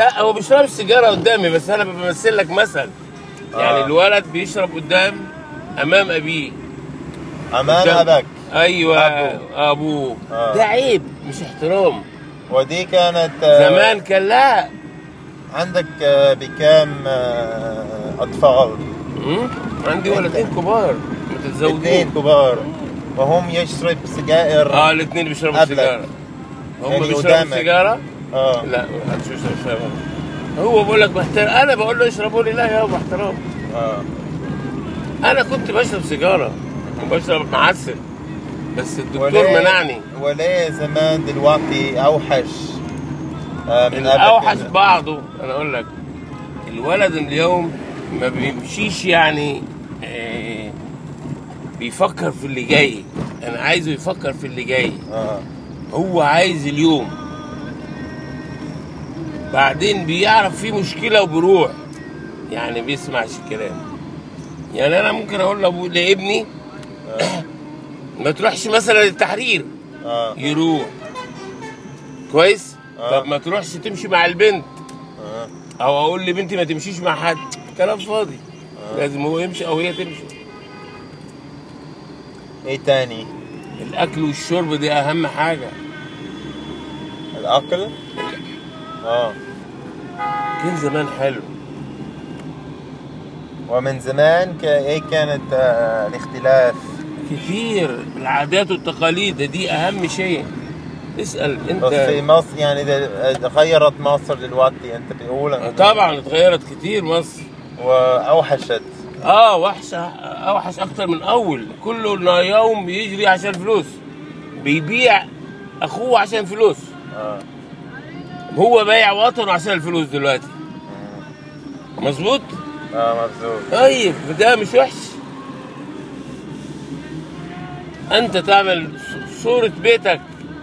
لا هو بيشرب السيجاره قدامي بس انا بمثل لك مثل يعني آه. الولد بيشرب قدام امام ابيه أمان قدام- أبك ايوه أبوه. ابوه آه. ده عيب مش احترام ودي كانت آه، زمان كان لا عندك آه، بكام آه، أطفال مم؟ عندي ولدين كبار اثنين متزوجين كبار وهم يشرب سجائر اه الاثنين بيشربوا قبلك. سيجاره هم يعني بيشربوا قدامك. سيجاره اه لا ما حدش يشرب سيجاره هو بيقول لك بحترم انا بقول له اشربوا لي لا يا باحترام اه انا كنت بشرب سيجاره وبشرب معسل بس الدكتور وليه- منعني وليه زمان دلوقتي اوحش آه، من قبل الاوحش كده؟ بعضه انا اقول لك الولد اليوم ما بيمشيش يعني آه، بيفكر في اللي جاي انا عايزه يفكر في اللي جاي اه هو عايز اليوم بعدين بيعرف في مشكله وبيروح يعني بيسمعش الكلام يعني انا ممكن اقول لأبو- لابني ما تروحش مثلا التحرير اه يروح كويس آه. طب ما تروحش تمشي مع البنت اه او اقول لبنتي ما تمشيش مع حد كلام فاضي لازم هو يمشي او هي تمشي ايه تاني الاكل والشرب دي اهم حاجه الاكل اه كان زمان حلو ومن زمان ك... ايه كانت آه، الاختلاف كتير العادات والتقاليد دي اهم شيء اسال بس في انت مصر يعني اذا تغيرت مصر دلوقتي انت بتقول طبعا اتغيرت كتير مصر واوحشت اه وحشه اوحش اكتر من اول كله يوم يجري عشان فلوس بيبيع اخوه عشان فلوس اه هو بايع وطنه عشان الفلوس دلوقتي مظبوط اه مبسوط طيب ده مش وحش انت تعمل ص- صورة بيتك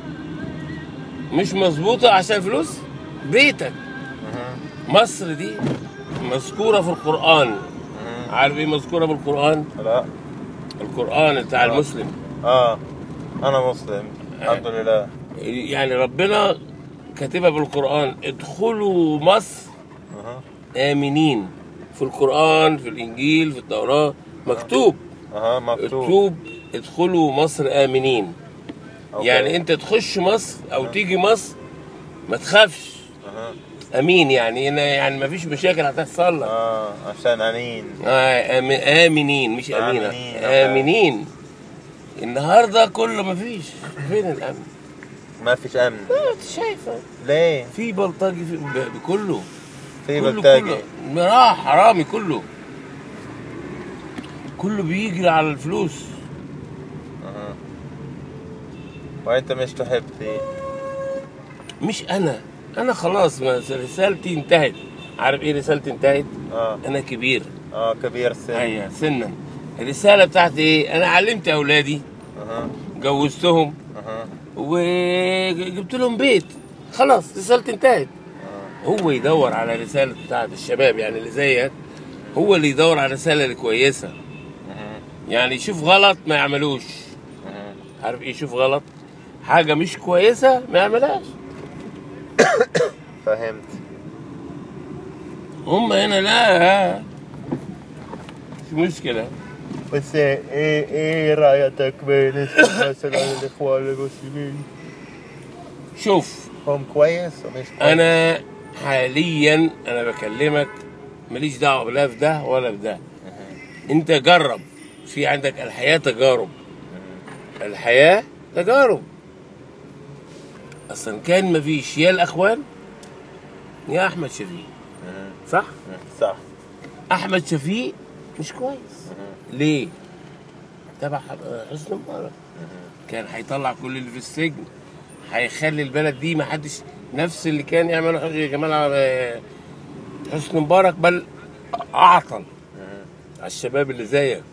مش مظبوطة عشان فلوس بيتك مصر دي مذكورة في القرآن عارف ايه مذكورة في القرآن لا القرآن بتاع آه. المسلم اه انا مسلم الحمد لله يعني ربنا كاتبها بالقرآن ادخلوا مصر اها آمنين في القرآن في الإنجيل في التوراة مكتوب اها مكتوب مكتوب ادخلوا مصر آمنين أوكي. يعني انت تخش مصر او تيجي مصر ما تخافش اها امين يعني هنا يعني ما فيش مشاكل هتحصل لك اه عشان امين آه آم- امنين مش امينه آمنين، أوكي. امنين النهارده كله ما فيش فين الامن ما فيش امن لا انت شايفه ليه في بلطجي في ب- بكله في كله- بلطجي كله راح حرامي كله كله بيجري على الفلوس اها وانت مش تحب في مش انا انا خلاص ما رسالتي انتهت عارف ايه رسالتي انتهت اه انا كبير اه كبير السن ايوه سنا الرساله بتاعتي ايه انا علمت اولادي اها جوزتهم اها وجبت لهم بيت خلاص رسالتي انتهت آه. هو يدور على رساله بتاعت الشباب يعني اللي زيك هو اللي يدور على الرساله الكويسه اها يعني يشوف غلط ما يعملوش اها عارف ايه يشوف غلط حاجه مش كويسه ما يعملهاش فهمت هم هنا لا مش مشكله بس ايه ايه رايتك بين مثلا الاخوان المسلمين شوف هم كويس ومش كويس انا حاليا انا بكلمك ماليش دعوه لا في ده ولا في ده انت جرب في عندك الحياه تجارب الحياه تجارب اصلا كان مفيش يا الاخوان يا احمد شفيق صح صح احمد شفيق مش كويس ليه تبع حسني مبارك كان هيطلع كل اللي في السجن هيخلي البلد دي ما حدش نفس اللي كان يعمله جمال عب- حسني مبارك بل اعطل على الشباب اللي زيك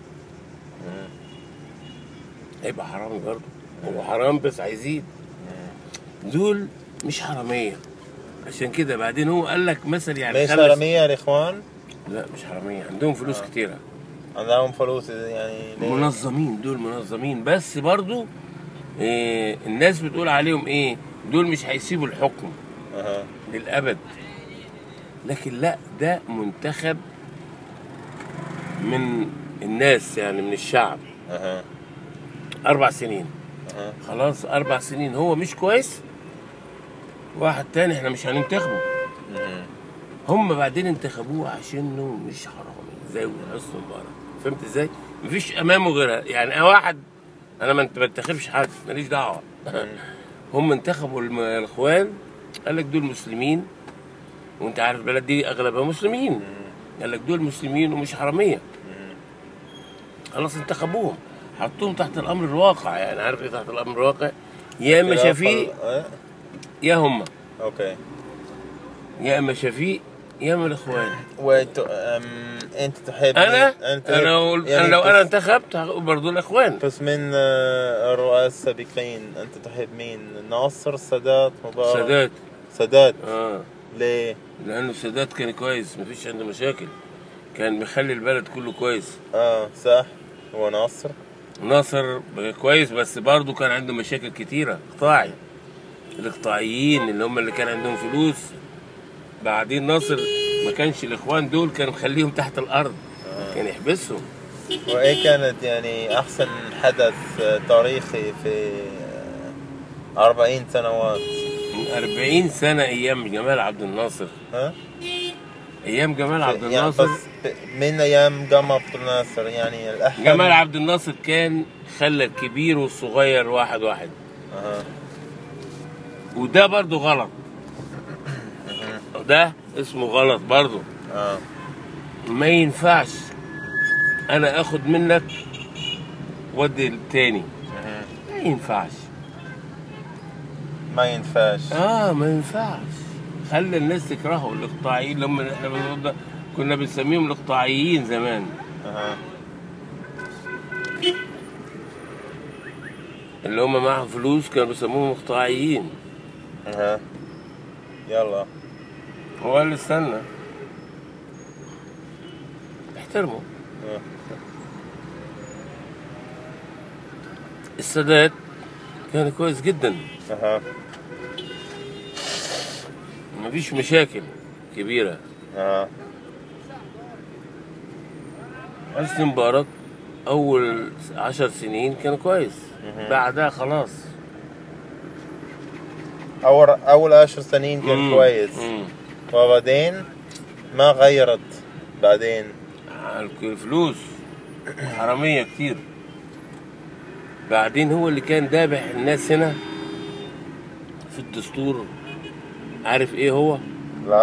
هيبقى حرامي برضه هو حرام بس هيزيد دول مش حراميه عشان كده بعدين هو قال لك مثل يعني ليش خلص- حرامية الاخوان؟ لا مش حراميه عندهم فلوس كتيره عندهم فلوس يعني ليه؟ منظمين دول منظمين بس برضو إيه الناس بتقول عليهم ايه دول مش هيسيبوا الحكم اها للابد لكن لا ده منتخب من الناس يعني من الشعب اها اربع سنين اها خلاص اربع سنين هو مش كويس واحد تاني احنا مش هننتخبه مهم. هم بعدين انتخبوه عشانه مش حرامي زي حسن مبارك فهمت ازاي؟ مفيش امامه غيرها يعني واحد انا ما انت- ما انتخبش حد ماليش دعوه هم انتخبوا الم- الاخوان قال لك دول مسلمين وانت عارف البلد دي اغلبها مسلمين قال لك دول مسلمين ومش حراميه خلاص انتخبوهم حطوهم تحت الامر الواقع يعني عارف ايه تحت الامر الواقع يا اما شفيق إيه؟ يا هم اوكي يا اما شفيق يا اما الاخوان وانت أم... انت تحب انا انت انا أقول يعني انا لو بس- انا انتخبت هقول برضه الاخوان بس من آه، الرؤساء السابقين انت تحب مين؟ ناصر سادات مبارك سادات سادات اه ليه؟ لانه سادات كان كويس مفيش عنده مشاكل كان مخلي البلد كله كويس اه صح هو ناصر ناصر كويس بس برضه كان عنده مشاكل كتيرة اقطاعي الاقطاعيين اللي هم اللي كان عندهم فلوس بعدين ناصر ما كانش الاخوان دول كان مخليهم تحت الارض كان يحبسهم وايه كانت يعني احسن حدث آه، تاريخي في آه، 40 سنوات من 40 سنة ايام جمال عبد الناصر ها؟ ايام جمال عبد يعني الناصر بس ب- من ايام جمال عبد الناصر يعني الاحد جمال عبد الناصر كان خلى الكبير والصغير واحد واحد اها وده برضه غلط ده اسمه غلط برضه اه ما ينفعش انا اخد منك ودي التاني مهم. ما ينفعش ما ينفعش اه ما ينفعش خلي الناس تكرهه الاقطاعيين اللي هم احنا بنقول ده كنا بنسميهم الاقطاعيين زمان اها اللي هم معهم فلوس كانوا بيسموهم اقطاعيين اها يلا هو قال لي استنى احترمه آه. السادات كان كويس جدا اها مفيش مشاكل كبيرة اها حسني مبارك أول عشر سنين كان كويس مهم. بعدها خلاص اول اول عشر سنين كان مم. كويس مم. وبعدين ما غيرت بعدين على الفلوس حرامية كتير بعدين هو اللي كان دابح الناس هنا في الدستور عارف ايه هو لا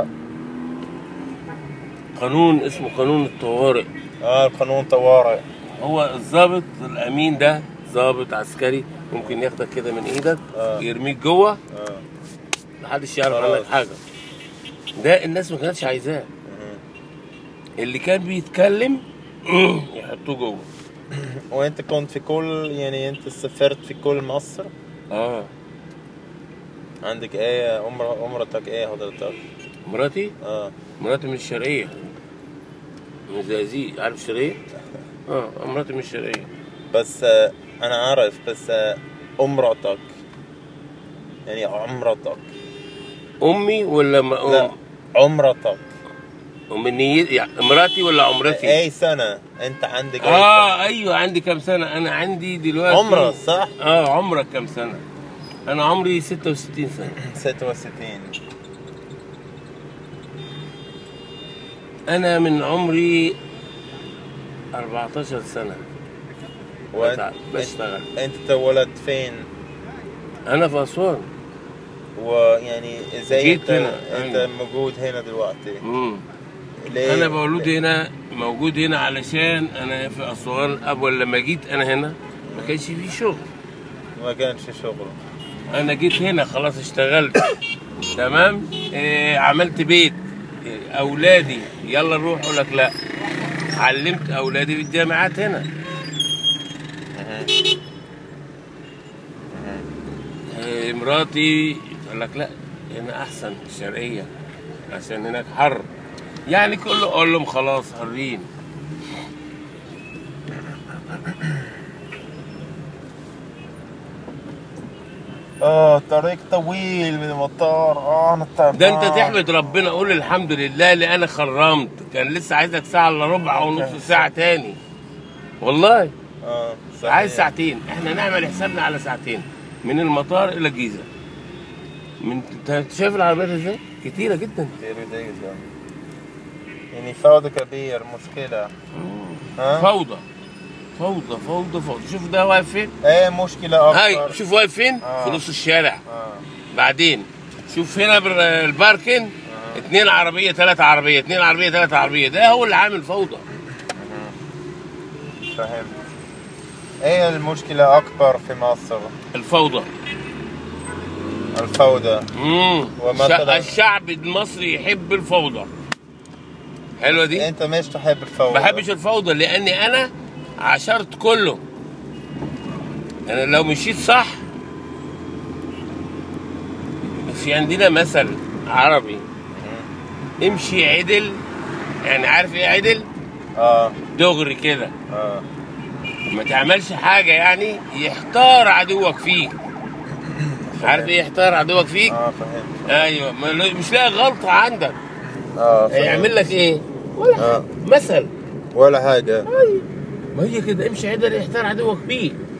قانون اسمه قانون الطوارئ اه القانون طوارئ هو الضابط الامين ده ضابط عسكري ممكن ياخدك كده من ايدك آه. يرميك جوه اه محدش يعرف خلاص. عنك حاجه ده الناس ما كانتش عايزاه مهم. اللي كان بيتكلم يحطوه جوه وانت كنت في كل يعني انت سافرت في كل مصر اه عندك ايه عمر عمرتك ايه حضرتك مراتي اه مراتي من الشرقيه من الزقازيق عارف الشرقيه اه مراتي من الشرقيه بس آه انا عارف بس آه عمرتك يعني عمرتك امي ولا م... لا أم... عمرتك أمنيتي يعني مراتي ولا عمرتي اي سنة انت عندك اي اه ايوه عندي كام سنه انا عندي دلوقتي عمرك صح؟ اه عمرك كام سنه انا عمري 66 سنه سنة 66 انا من عمري 14 سنه وانت بتعب، بشتغل انت تولدت فين؟ انا في اسوان ويعني ازاي جيت انت هنا، انت أيوة. موجود هنا دلوقتي؟ مم. ليه؟ انا مولود هنا موجود هنا علشان انا في اسوان اول لما جيت انا هنا ما كانش في شغل ما كانش شغل انا جيت هنا خلاص اشتغلت تمام إيه عملت بيت إيه اولادي يلا نروح اقول لك لا علمت اولادي في الجامعات هنا إيه مراتي تقول لك لا هنا احسن الشرقيه عشان هناك حر يعني كله اقول لهم خلاص حرين ف اه طريق طويل من المطار اه انا تعبان ده انت تحمد ربنا قول الحمد لله اللي انا خرمت كان لسه عايزك ساعه الا ربع او نص ساعه تاني والله اه صحيح. عايز ساعتين احنا نعمل حسابنا على ساعتين من المطار الى الجيزه من انت شايف العربيات ازاي كتيره جدا كتير جدا يعني فوضى كبير مشكلة ها فوضى فوضى فوضى فوضى شوف ده واقف فين ايه مشكلة هاي اكبر شوف واقف فين آه. في نص الشارع اه بعدين شوف هنا بر- الباركن اتنين عربيه ثلاثة عربيه اتنين عربيه ثلاثة عربيه ده هو اللي عامل فوضى فهمت ايه المشكلة اكبر في مصر الفوضى الفوضى امم ومثلاً؟ الشعب المصري يحب الفوضى حلوه دي انت مش تحب الفوضى ما بحبش الفوضى لاني انا عشرت كله انا لو مشيت صح في عندنا مثل عربي امشي عدل يعني عارف ايه عدل اه دغري كده اه ما تعملش حاجه يعني يحتار عدوك فيك عارف ايه يحتار عدوك فيك اه فهمت ايوه ما- مش لاقي غلطه عندك اه فهمت. يعمل لك ايه ولا آه. مثل ولا حاجة ما هي كده امشي عدل يحتار عدوك بيه